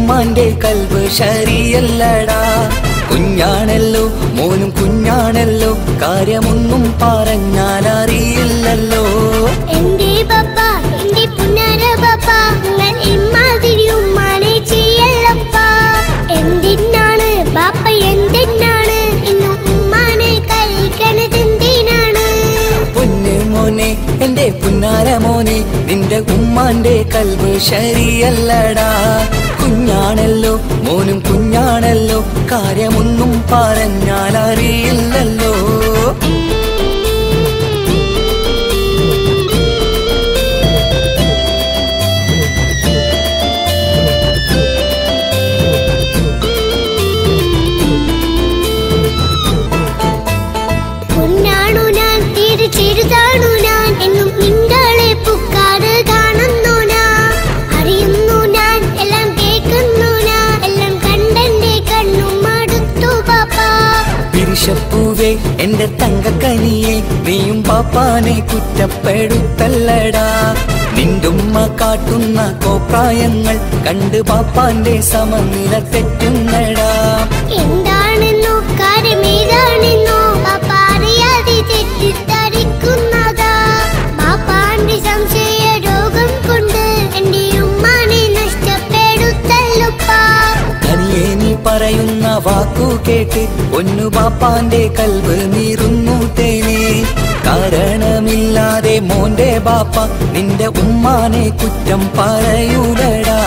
ഉമ്മാന്റെ കൽവ് ശരിയല്ലടാ കുഞ്ഞാണല്ലോ മോനും കുഞ്ഞാണല്ലോ കാര്യമൊന്നും പറഞ്ഞാൽ അറിയില്ലല്ലോ എന്റെ പപ്പ എന്റെ പുന്നാര പപ്പ നിങ്ങൾ ഇമ്മാതിരി ഉമ്മാനെ ചെയ്യല്ലപ്പ എന്തിനാണ് ബാപ്പ എന്തിനാണ് ഇന്ന് ഉമ്മാനെ കഴിക്കണത് എന്തിനാണ് പൊന്ന് മോനെ എന്റെ പുന്നാര മോനെ നിന്റെ ഉമ്മാന്റെ കൽവ് ശരിയല്ലടാ കുഞ്ഞാണല്ലോ മോനും കുഞ്ഞാണല്ലോ കാര്യമൊന്നും പറഞ്ഞാൽ അറിയില്ലല്ലോ പൊന്നാണു ഞാൻ തീരെ ചെറുതാണു ഞാൻ എന്നും നിങ്ങളെ പുക്കാറ് കാണുന്നു ഞാൻ അറിയുന്നു ഞാൻ എല്ലാം കേൾക്കുന്നു ഞാൻ എല്ലാം കണ്ടെന്റെ കണ്ണും മടുത്തു പാപ്പ പിരിശപ്പൂവേ എന്റെ തങ്കക്കനിയെ നീയും പാപ്പാനെ കുറ്റപ്പെടുത്തല്ലടാ നിന്റുമ്മ കാട്ടുന്ന കോപ്രായങ്ങൾ കണ്ട് പാപ്പാന്റെ സമനില തെറ്റുന്നടാ എന്താണെന്നോ കാര്യമേതാണെന്നോ പാപ്പ അറിയാതെ തെറ്റിദ്ധരിക്കുന്നതാ പാപ്പാന്റെ സംശയ രോഗം കൊണ്ട് എന്റെ ഉമ്മാനെ നഷ്ടപ്പെടുത്തല്ലുപ്പാ കനിയെ നീ പറയുന്ന വാക്കു കേട്ട് ഒന്നു പാപ്പാന്റെ കൽവ് നീറുന്നു തേനെ കാരണമില്ലാതെ മോന്റെ ബാപ്പ നിന്റെ ഉമ്മാനെ കുറ്റം പറയൂലടാ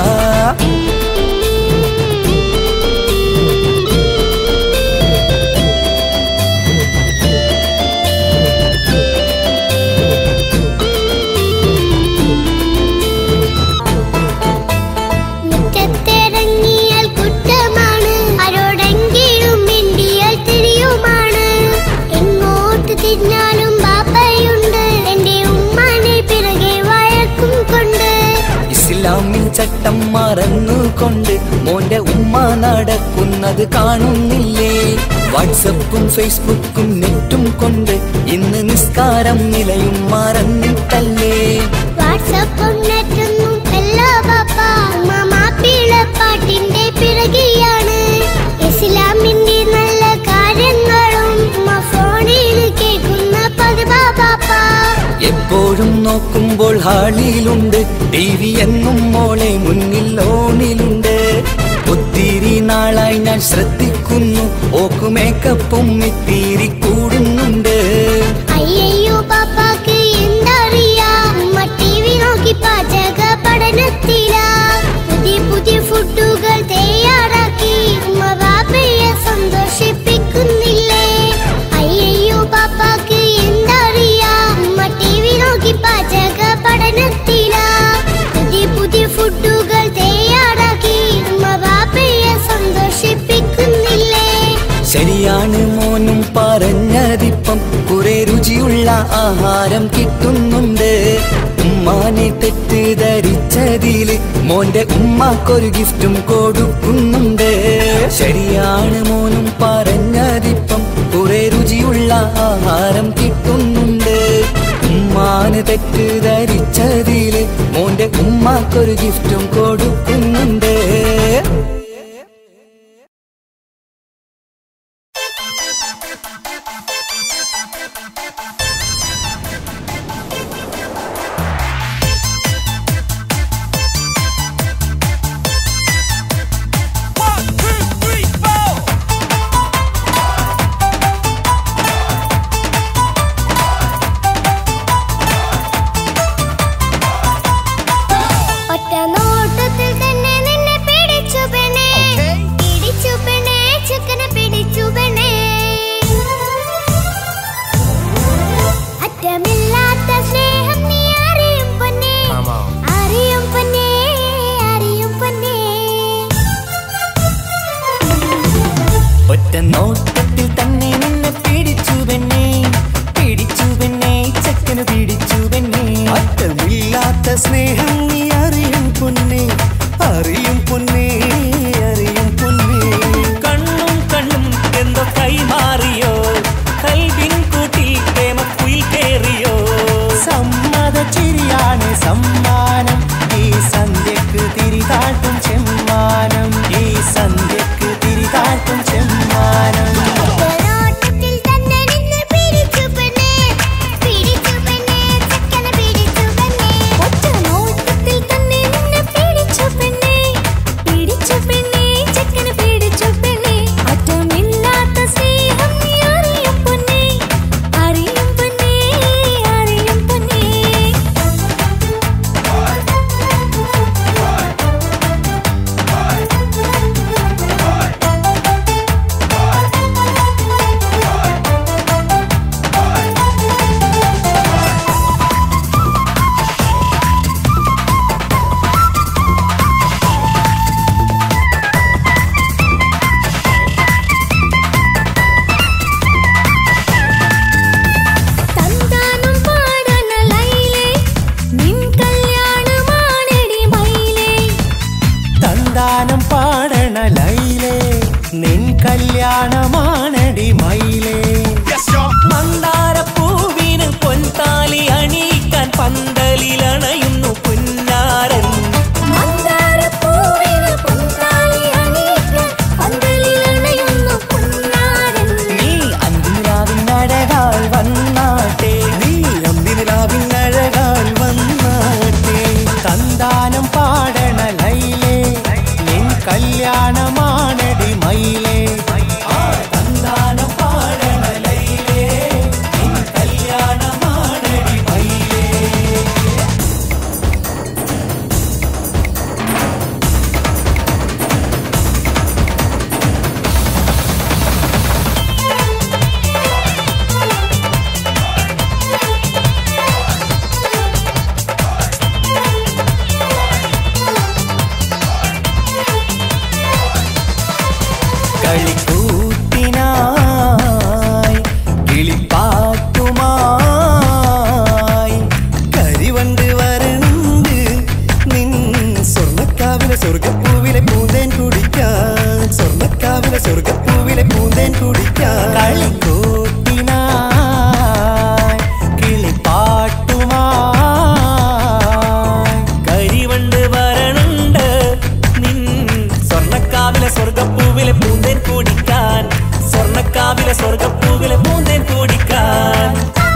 മുറ്റത്തിറങ്ങിയാൽ കുറ്റമാണ് ആരോടെങ്കിലും മിണ്ടിയാൽ തിരിയുമാണ് എങ്ങോട്ട് തിരിഞ്ഞാലും ബാപ്പയുണ്ട് എന്റെ ഉമ്മാനെ പിറകെ വഴക്കും കൊണ്ട് ഇസ്ലാമിൽ ചട്ടം മറന്നുകൊണ്ട് മോന്റെ ഉമ്മ നടക്കുന്നത് കാണുന്നില്ലേ വാട്സപ്പും ഫേസ്ബുക്കും നെറ്റും കൊണ്ട് ഇന്ന് നിസ്കാരം നിലയും മറന്നിട്ടല്ലേ വാട്സപ്പും നെറ്റൊന്നും അല്ല ബാപ്പ ഉമ്മ മാപ്പിള പാട്ടിന്റെ പിറകെയാണ് ഇസ്ലാമിന്റെ നല്ല കാര്യങ്ങളും ഉമ്മ ഫോണിൽ കേൾക്കുന്ന പതിവാ ബാപ്പ എപ്പോഴും നോക്കുമ്പോൾ ഹാളിയിലുണ്ട് ടി വി എന്നും മോളെ മുന്നിൽ ഓണിലുണ്ട് ഒത്തിരി നാളായി ഞാൻ ശ്രദ്ധിക്കുന്നു ഓക്ക് മേക്കപ്പും ഇത്തിരി കൂടുന്നുണ്ട് അയ്യയ്യോ പാപ്പാക്ക് എന്തറിയാ ഉമ്മ ടി വി നോക്കി പാചക പഠനത്തിലാ പുതിയ പുതിയ ഫുഡുകൾ തയ്യാറാക്കി ഉമ്മ ബാപ്പയെ സന്തോഷിപ്പിക്കുന്നില്ലേ അയ്യയ്യോ പാപ്പാക്ക് എന്തറിയാ ഉമ്മ ടി വി നോക്കി പാചക പഠനത്തിലാ പുതിയ പുതിയ ഫുഡുകൾ തയ്യാറാക്കി ഉമ്മ ബാപ്പയെ സന്തോഷിപ്പിക്കുന്നില്ലേ ശരിയാണ് മോനും പറഞ്ഞതിപ്പം കുറെ രുചിയുള്ള ആഹാരം കിട്ടുന്നുണ്ട് ഉമ്മാനെ തെറ്റിദ്ധരിച്ചതില് മോന്റെ ഉമ്മാക്കൊരു ഗിഫ്റ്റും കൊടുക്കുന്നുണ്ട് ശരിയാണ് മോനും പറഞ്ഞതിപ്പം കുറെ രുചിയുള്ള ആഹാരം കിട്ടുന്നുണ്ട് ഉമ്മാന് തെറ്റിദ്ധരിച്ചതില് മോന്റെ ഉമ്മാക്കൊരു ഗിഫ്റ്റും കൊടുക്കുന്നുണ്ട് ഒറ്റ നോട്ടത്തിൽ തന്നെ നിന്നെ പിടിച്ചു പെണ്ണേ പിടിച്ചു പെണ്ണേ ചെക്കനെ പിടിച്ചു പെണ്ണേ അറ്റമില്ലാത്ത സ്നേഹം നീ അറിയും പൊന്നേ അറിയും പൊന്നേ അറിയും പൊന്നേ ഒറ്റ നോട്ടത്തിൽ തന്നെ നിന്നെ പിടിച്ചു പെണ്ണേ പിടിച്ചു പെണ്ണേ ചക്കന് പിടിച്ചു പെണ്ണേ അറ്റമില്ലാത്ത സ്നേഹം നീ അറിയും പൊന്നേ അറിയും പൊന്നേ അറിയും പൊന്നേ കണ്ണും കണ്ണും എന്തോ കൈമാറിയോ കൽവിൻ കൂട്ടിൽ പ്രേമക്കുയിൽ കേറിയോ സമ്മത ചിരിയാണ് സമ്മാനം ഈ സന്ധ്യക്ക് തിരിതാട്ടും ചെമ്മാനം സ്വർഗപ്പൂവിലെ പൂന്തേൻ കുടിക്കാൻ സ്വർണ്ണക്കാവിലെ സ്വർഗപ്പൂവിലെ പൂന്തേൻ കുടിക്കാൻ കളിക്കൂട്ടിനായി കിളിപ്പാട്ടുമായി കരിവണ്ട് വരണുണ്ട് നിൻ സ്വർണ്ണക്കാവിലെ സ്വർഗപ്പൂവിലെ പൂന്തേൻ കുടിക്കാൻ സ്വർണ്ണക്കാവിലെ സ്വർഗപ്പൂവിലെ പൂന്തേൻ കുടിക്കാൻ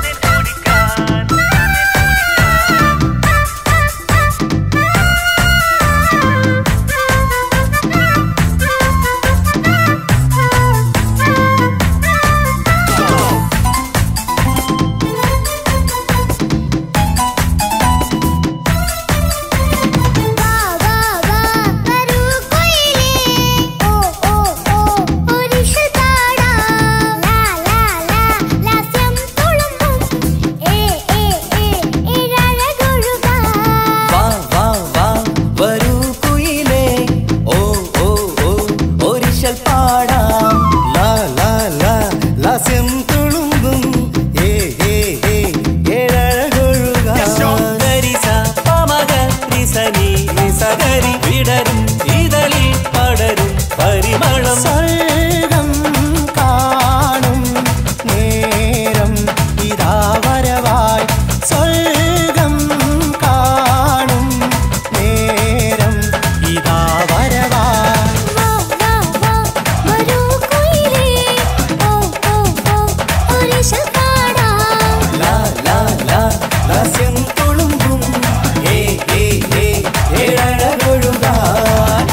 വാ വാ വാ വരൂ കുയിലേ ഓ ഓ ഓ ഒരിഷൽ പാടാം ലാ ലാ ലാ ലാസ്യം തുളുമ്പും ഏ ഏ ഏ ഇഴഴകൊഴുകാം വാ വാ വാ വരൂ കുയിലേ ഓ ഓ ഓ ഒരിശൽ പാടാം ലാ ലാ ലാ ലാസ്യം തുളുമ്പും ഏ ഏ ഏ ഏഴഴകൊഴുകാൻ ഗരിസ പമക റിസനി നിസകരി വിടരും ഇതളിൽ പടരും പരിമളം സ്വർഗം കാണും നേരം ഇതാ വരവായി സ്വർഗം കാണും നേരം ഇതാ വരവായി വാ വാ വാ വരൂ കുയിലേ ഓ ഓ ഓ ഒരിഷൽ പാടാം ലാ ലാ ലാ ലാസ്യം തുളുമ്പും ഏ ഏ ഏ ഏഴഴകൊഴുകാൻ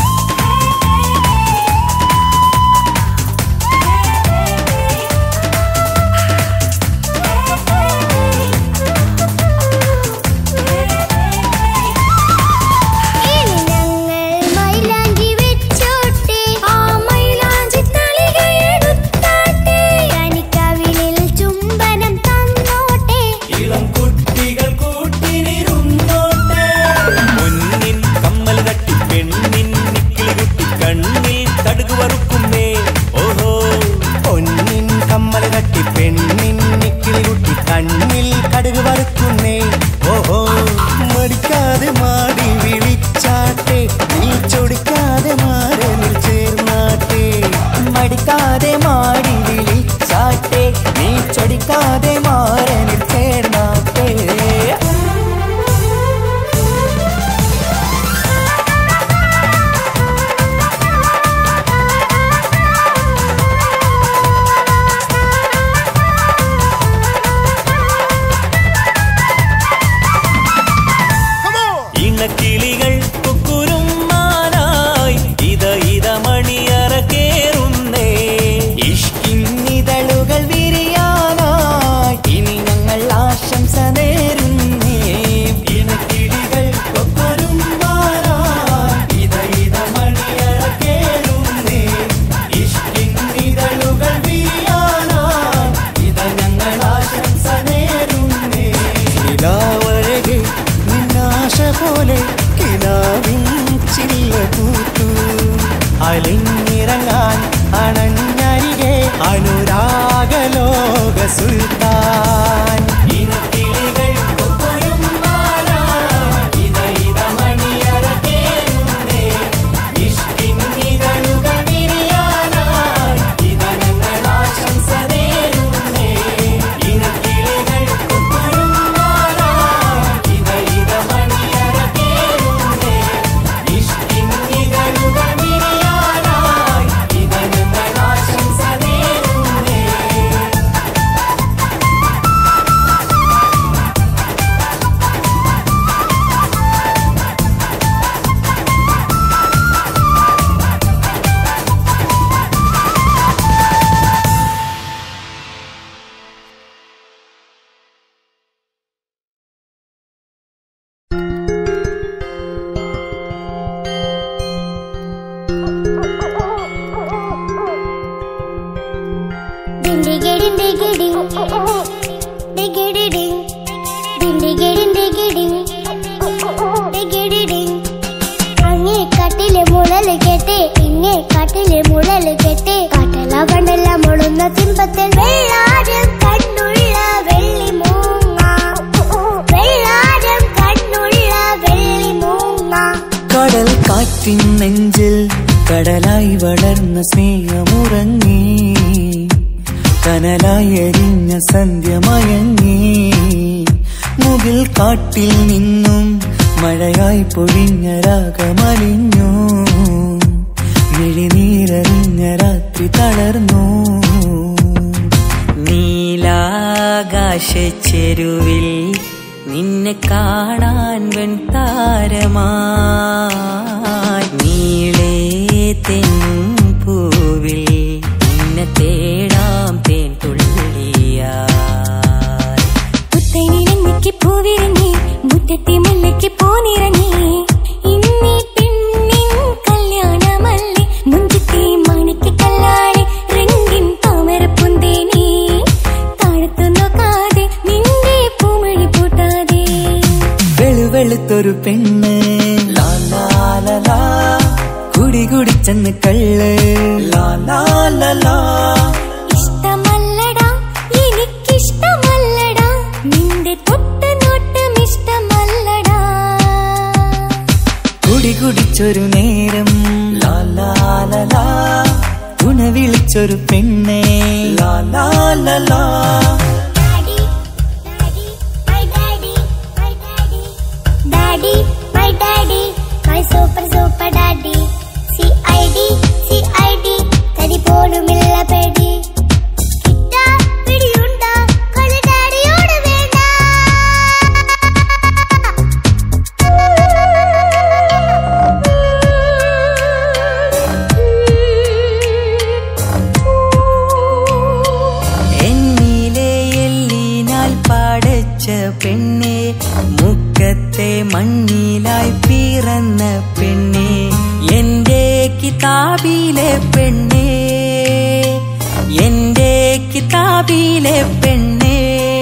ഇനി ഞങ്ങൾ മൈലാഞ്ചി വെച്ചോട്ടെ ആ മൈലാഞ്ചി തളിക എടുത്താട്ടെ കനിക്കവിളിൽ ചുംബനം തന്നോട്ടെ ഇളം കുട്ടികൾ കൂട്ടിനിരുന്നോട്ടെ മുന്നിൻ കമ്മൽ തട്ടി പെണ്ണിൻ നിക്കിളി കുട്ടി കണ്ണിൽ കടുക് വറുക്കുന്നേ ഓഹോ പൊന്നിൻ കമ്മൽ തട്ടി പെണ്ണിൻ നിക്കിളി കുട്ടി കണ്ണിൽ കടുക് വറുക്കുന്നേ ഓഹോ മടിക്കാതെ മാടി വിളിച്ചാട്ടെ നീ ചൊടിക്കാതെ മാറനിൽ ചേർന്നാട്ടെ മടിക്കാതെ മാടി വിളിച്ചാട്ടെ നീ ചൊടിക്കാതെ മാറനിൽ ചേർന്നാട്ടെ ഇണക്കിളികൾ കുക്കുരുമാനായി ഇത ഇത മണിയറ കേറുന്നേ ഇഷ്കിന്നിതളുകൾ വിരിയാനായി ഇനി ഞങ്ങൾ ആശംസ നേരുന്നേ ഇണക്കിളികൾ കൊക്കൊരുമ്പാനായി ഇത ഇത മണിയറ കേറുന്നേ ഇഷ്കിന്നിതളുകൾ വീയാനായി ഇത ഞങ്ങൾ ആശംസ നേരുന്നേ നിലാവഴകെ നിന്നാശ പോലെ കിനാവിൻ ചില്ല കൂത്തു അലിഞ്ഞിറങ്ങാൻ അണഞ്ഞരികെ അനുരാഗലോക സുൽത്താൻ ഇനക്കിളികൾ കൊക്കൊരുമ്പാനായി ഇത ഇത മണിയറ കേറുന്നേ ഇഷ്കിന്നിതളുകൾ വിരിയാനായി ഇത ഞങ്ങൾ ആശംസ നേരുന്നേ ഇനക്കിളികൾ കൊക്കൊരുമ്പാനായി ഇത ഇത മണിയറ കേറുന്നേ ഇഷ്കിന്നിതളുകൾ വിരിയാനായി ഇത ഞങ്ങൾ ആശംസ നേരുന്നേ കടൽ കാറ്റിൻ നെഞ്ചിൽ കടലായി വളർന്ന സ്നേഹമുറങ്ങി കനലായി എരിഞ്ഞ സന്ധ്യ മയങ്ങി മുകിൽ കാട്ടിൽ നിന്നും മഴയായി പൊഴിഞ്ഞ രാഗമലിഞ്ഞു മിഴിനീരറിഞ്ഞ രാത്രി തളർന്നു നീലാകാശ ചെരുവിൽ നിന്നെ കാണാൻ വെൺതാരമായി നീളേ തെന്നും പൂവിൽ നിന്നെ തേടാം തേൻ തുള്ളിയായി പുത്തനിരങ്ങിക്ക് പൂവിരങ്ങി മുറ്റത്തെ മുല്ലയ്ക്ക് പോനിറങ്ങി ഇന്നീ പെണ്ണിൻ കല്യാണമല്ലേ മുഞ്ചത്തെ മണിക്ക് കല്ലാളി റിങ്കിൻ താമരപ്പുന്തേനി താഴത്തു നോക്കാതെ നിന്റെ പൂമഴി പൂട്ടാതെ വെളുവെളുത്തൊരു പെണ്ണ് ലാ ലാ ലാ ലാ. കുടി കുടിച്ചെന്ന് കള്ള് ലാ ലാ ലാ ലാ. ഇഷ്ടമല്ലടാ എനിക്കിഷ്ടമല്ലടാ നിന്റെ തൊട്ട് നോട്ടം ഇഷ്ടമല്ലടാ കുടി കുടിച്ചൊരു നേരം ലാ ലാ ലാ ലാ. തുണ വിളിച്ചൊരു പെണ്ണെ ലാ ലാ ലാ ലാ. Daddy, daddy, my daddy, my daddy. Daddy, my daddy, my super super daddy. CID, CID, തരി പോലുമില്ല പേടി കിട്ടാ പിടിയുണ്ടാ കളി ഡാഡിയോട് വേണ്ട എന്നിലെ എല്ലിനാൽ പാടച്ച പെണ്ണെ മുക്കത്തെ മണ്ണിലായി പിറന്ന പെണ്ണെ എന്റെ കിതാബിലെ പെണ്ണെ എന്റെ കിതാബിലെ പെണ്ണെ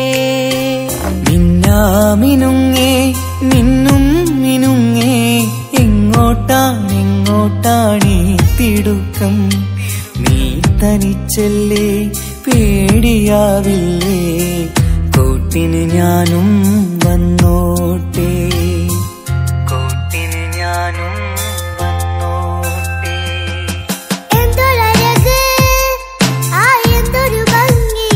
മിന്നാമിനുങ്ങേ നിന്നും മിനുങ്ങേ എങ്ങോട്ടാണ് എങ്ങോട്ടാണീ തിടുക്കം നീ തനിച്ചല്ലേ പേടിയാവില്ലേ കൂട്ടിന് ഞാനും വന്നോട്ടെ കൂട്ടിന് ഞാനും വന്നോട്ടെ എന്തൊരഴക് ആ എന്തൊരു ഭംഗി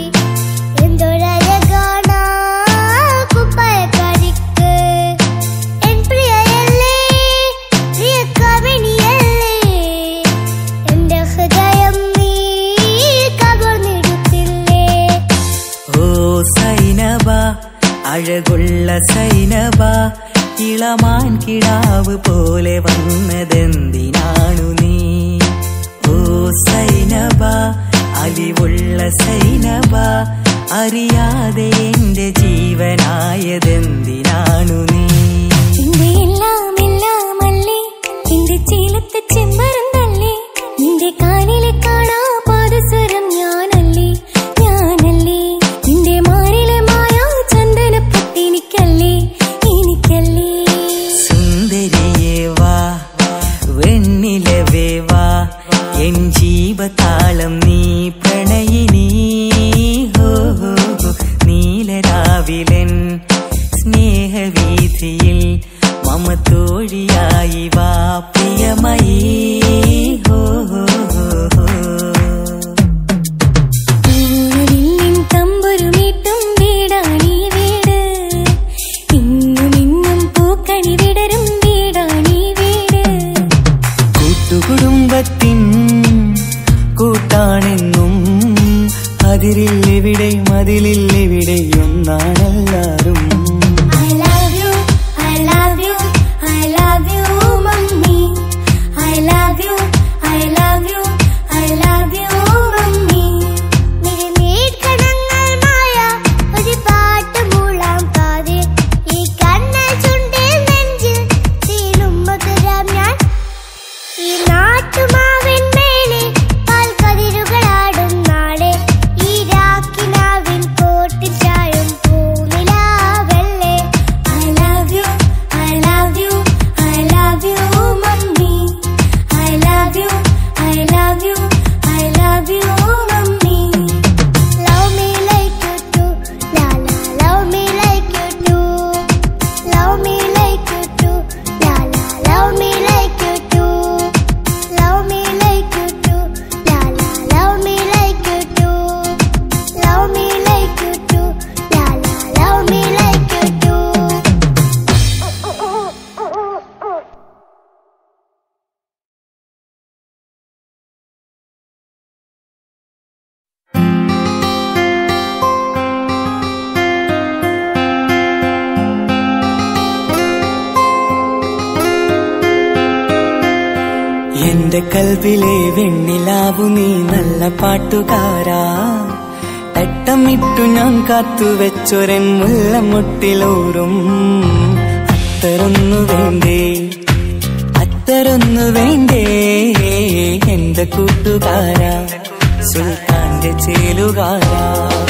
എന്തൊരഴകാണ് കുപ്പായക്കാരിക്ക് എൻ പ്രിയയല്ലേ പ്രിയ കവിണിയല്ലേ എന്റെ ഹൃദയം നീ കവർന്നെടുത്തില്ലേ ഓ സൈനബ അഴകുള്ള സൈനബ ഇളമാൻ കിടാവ് പോലെ വന്നതെന്തിനാണു നീ ഓ സൈനബ അലിവുള്ള സൈനബ അറിയാതെ എന്റെ ജീവനായതെന്തിനാണു നീ നിന്റെ എല്ലാം എല്ലാമല്ലേ നിന്റെ ചീലത്തെ ചെമ്പരന്തല്ലേ നിന്റെ കാലിലെ കാണാ പാദസരം ഞാനല്ലേ ഞാനല്ലേ നിന്റെ മാറിലെ മായാ ചന്ദനപ്പൊട്ട് എനിക്കല്ലേ എനിക്കല്ലേ സുന്ദരിയേ വാ വെണ്ണിലവേ വാ എൻ ജീവതാളം നീ പ്രണയിനി ഹോ ഹോ ഹോ. നീലരാവിലൻ സ്നേഹവീഥിയിൽ മമ തോഴിയായി വാ പ്രിയമയീ ഹോ ഹോ ഹോ ഹോ പൂവില്ലിൻ തമ്പുരുമീട്ടും വീടാണീ വീട് ഇന്നും ഇന്നും പൂക്കണി വിടരും വീടാണീ വീട് കൂട്ടുകുടുംബത്തിൻ കൂട്ടാണെന്നും അതിരില്ലെവിടെ മതിലില്ലെവിടെ ഒന്നാണെല്ലാരും I love you, I love you, I love you, mummy. I love you, I love you, I love you, mummy. മിഴിനീർക്കണങ്ങൾ മായ ഒരു പാട്ട് മൂളാം കാതിൽ. ഈ കണ്ണൽ ചുണ്ടിൽ നെഞ്ചിൽ തീരും മധുരം ഞാൻ. ഈ നാട്ടുമാവിൻ മേലെ പാൽക്കതിരുകളാടും നാളെ ഈ രാക്കിനാവിൻ കോട്ടിൽ ചായും പൂവ് എന്റെ കൽവിലെ വെണ്ണിലാവു നീ നല്ല പാട്ടുകാരാ തട്ടമിട്ടു ഞാൻ കാത്തുവെച്ചൊരൻ മുല്ലമുട്ടിലൂറും അത്തരൊന്നു വേണ്ടേ അത്തരൊന്നു വേണ്ടേ എന്റെ കൂട്ടുകാരാ സുൽത്താന്റെ ചേലുകാരാ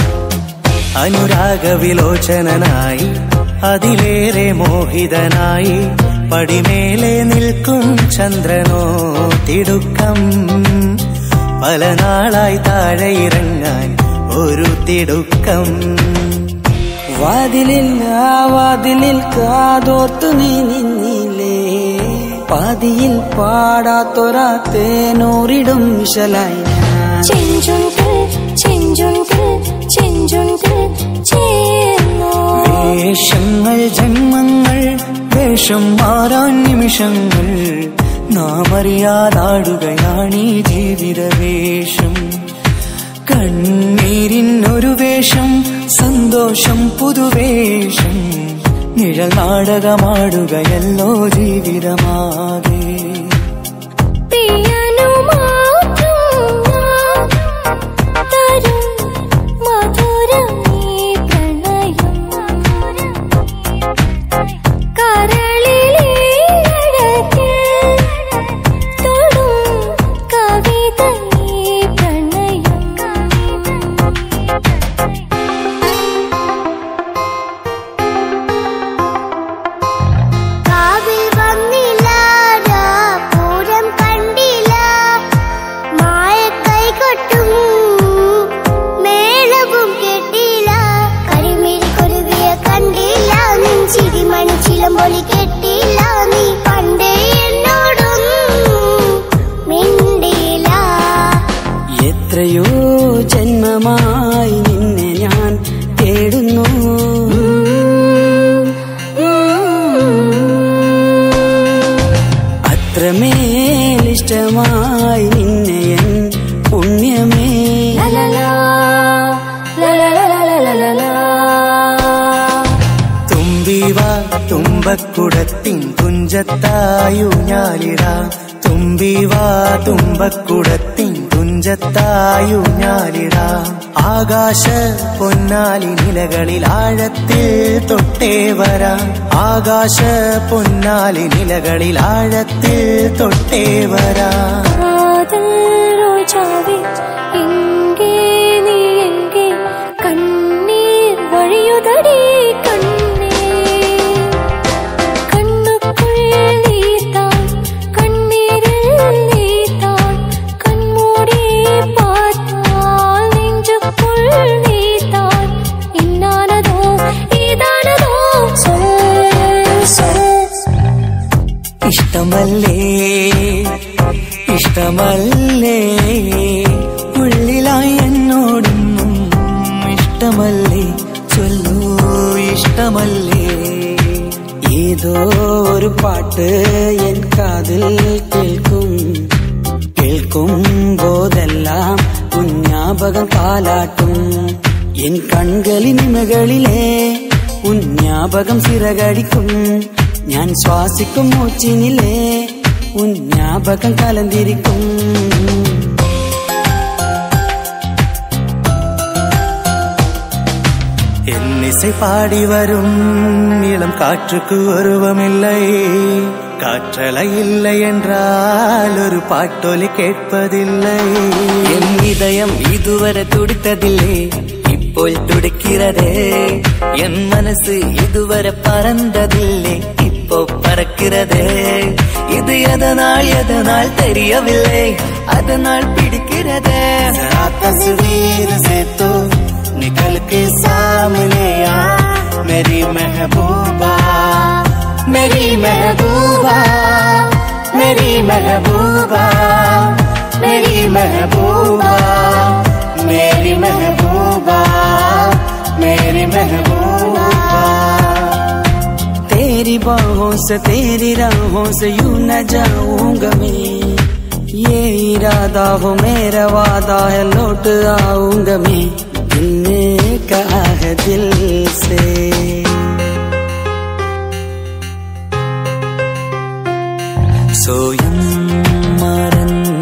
അനുരാഗവിലോചനായി അതിലേറെ മോഹിതനായി പടിമേലെ നിൽക്കും ചന്ദ്രനോ തിടുക്കം പല നാളായി താഴെ ഇറങ്ങാൻ ഒരു തിടുക്കം വാതിലിൽ ആ വാതിലിൽ കാതോർത്തു നീ നിന്നില്ലേ പാതിയിൽ പാടാത്തൊരാ തേനൂറിടും വിശലായി ഞാൻ. ചെഞ്ചുണ്ട് ചെഞ്ചുണ്ട് ചെഞ്ചുണ്ട് ചേർന്നോ വേഷങ്ങൾ ജന്മങ്ങൾ വേഷം മാറാൻ നിമിഷങ്ങൾ നാം അറിയാതാടുകയാണീ ജീവിത വേഷം കണ്ണീരിനൊരു വേഷം സന്തോഷം പുതുവേഷം നിഴൽ നാടകമാടുകയല്ലോ ജീവിതമാകെ പ്രിയനു മാത്രം ഞാൻ തരും മധുരം ഈ പ്രണയം കരളിലെ അഴകിൽ തൊടും കവിത ഈ പ്രണയം കാവിൽ വന്നില്ല പൂരം കണ്ടില്ല മായ കൈകൊട്ടും മേളവും കേട്ടില്ല കരിമീരി കുരുവിയെ കണ്ടില്ല നെഞ്ചിരി മണിച്ചിലമ്പൊലി കെട്ടില്ല നീ പണ്ടേ എന്നോടൊന്നും മിണ്ടില്ല എത്രയോ ജന്മമായി നിന്നെ ഞാൻ തേടുന്നു അത്രമേലിഷ്ടമായി നിന്നെ എൻ പുണ്യമേ ലലലാ, ലലലലലലലലാ. തുമ്പിവാ തുമ്പക്കുടത്തിൻ തുഞ്ചത്തായു ഞാലിടാ തുമ്പിവാ തുമ്പക്കുടത്തിൻ തുഞ്ചത്തായു ഞാലിടാ ആകാശ പൊന്നാലി നിലകളിൽ ആഴത്തിൽ തൊട്ടേ വരാം ആകാശ പൊന്നാലി നിലകളിൽ ആഴത്തിൽ തൊട്ടേ വരാം കാതൽ ரோஜாவே எங்கே நீ எங்கே கண்ணீர் வழியுதடி கண்ணே கண்ணுக்குள் நீதான் கண்ணீரில் நீதான் கண்மூடி பார்த்தால் நெஞ்சுக்குள் நீதான் இன்னானதோ இதானதோ சொல் சொல் ഇഷ്ടമല്ലേ ഇഷ്ടമല്ലേ ഉള്ളിലായി എന്നോടൊന്നും ഇഷ്ടമല്ലേ ചൊല്ലൂ ഇഷ്ടമല്ലേ ഏതോ ഒരു പാട്ട് എൻ കാതിൽ കേൾക്കും കേൾക്കും പോതെല്ലാം കുഞ്ഞാപകം കാലാട്ടും എൻ കൺകളിനിമകളിലെ ഉഞ്ഞാപകം സിറകടിക്കും ഞാൻ ശ്വാസിക്കും മൂച്ചിനിലെ ഉഞ്ഞാപകം കലന്തിരിക്കും என்னிசை பாடி வரும் இளம் காற்றுக்கு உருவமில்லை காற்றலை இல்லை என்றால் ஒரு பாட்டொலி கேட்பதில்லை என் இதயம் இதுவரை துடித்ததில்லை ഇപ്പോൾ துடிக்கிறதே என் மனசு இதுவரை பறந்ததில்லை இப்போ பறக்கிறதே இது எதனால் எதனால் தெரியவில்லை அதனால் பிடிக்கிறதே जरा तस्वीर से तो निकल के सामने आ मेरी महबूबा मेरी महबूबा मेरी महबूबा मेरी महबूबा मेरी महबूबा मेरी महबूबा तेरी बाहों से तेरी राहों से यूं न जाऊंगा मैं ये इरादा हो मेरा वादा है लौट आऊंगा मैं दिल ने कहा है दिल से സ്വയം മറന്നു